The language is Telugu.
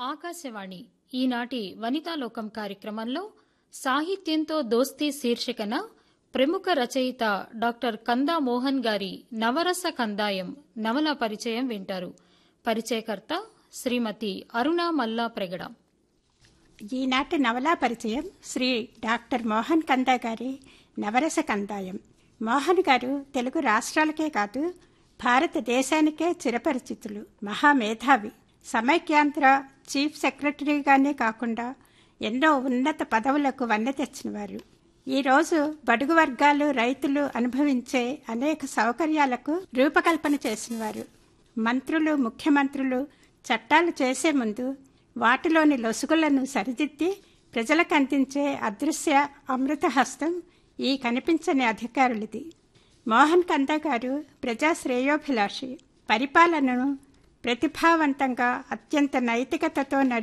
ఆకాశవాణి ఈనాటి వనితాలోకం కార్యక్రమంలో సాహిత్యంతో దోస్తీ శీర్షికన ప్రముఖ రచయిత డాక్టర్ కందా మోహన్ గారి నవరస కందాయం నవల పరిచయం వింటారు పరిచయకర్త శ్రీమతి అరుణ మల్లా ప్రెగడ ఈనాటి నవలా పరిచయం శ్రీ డాక్టర్ మోహన్ కందా గారి నవరస కందాయం మోహన్ గారు తెలుగు రాష్ట్రాలకే కాదు భారతదేశానికే చిరపరిచితులు మహామేధావి సమైక్యాంధ్ర చీఫ్ సెక్రటరీగానే కాకుండా ఎన్నో ఉన్నత పదవులకు వన్నె తెచ్చినవారు ఈరోజు బడుగు వర్గాలు రైతులు అనుభవించే అనేక సౌకర్యాలకు రూపకల్పన చేసినవారు మంత్రులు ముఖ్యమంత్రులు చట్టాలు చేసే ముందు వాటిలోని లొసుగులను సరిదిద్ది ప్రజలకు అందించే అదృశ్య అమృత హస్తం ఈ కనిపించని అధికారులది మోహన్ కందా గారు ప్రజా శ్రేయోభిలాషి పరిపాలనను ప్రతిభావంతంగా అత్యంత నైతికతతో నడి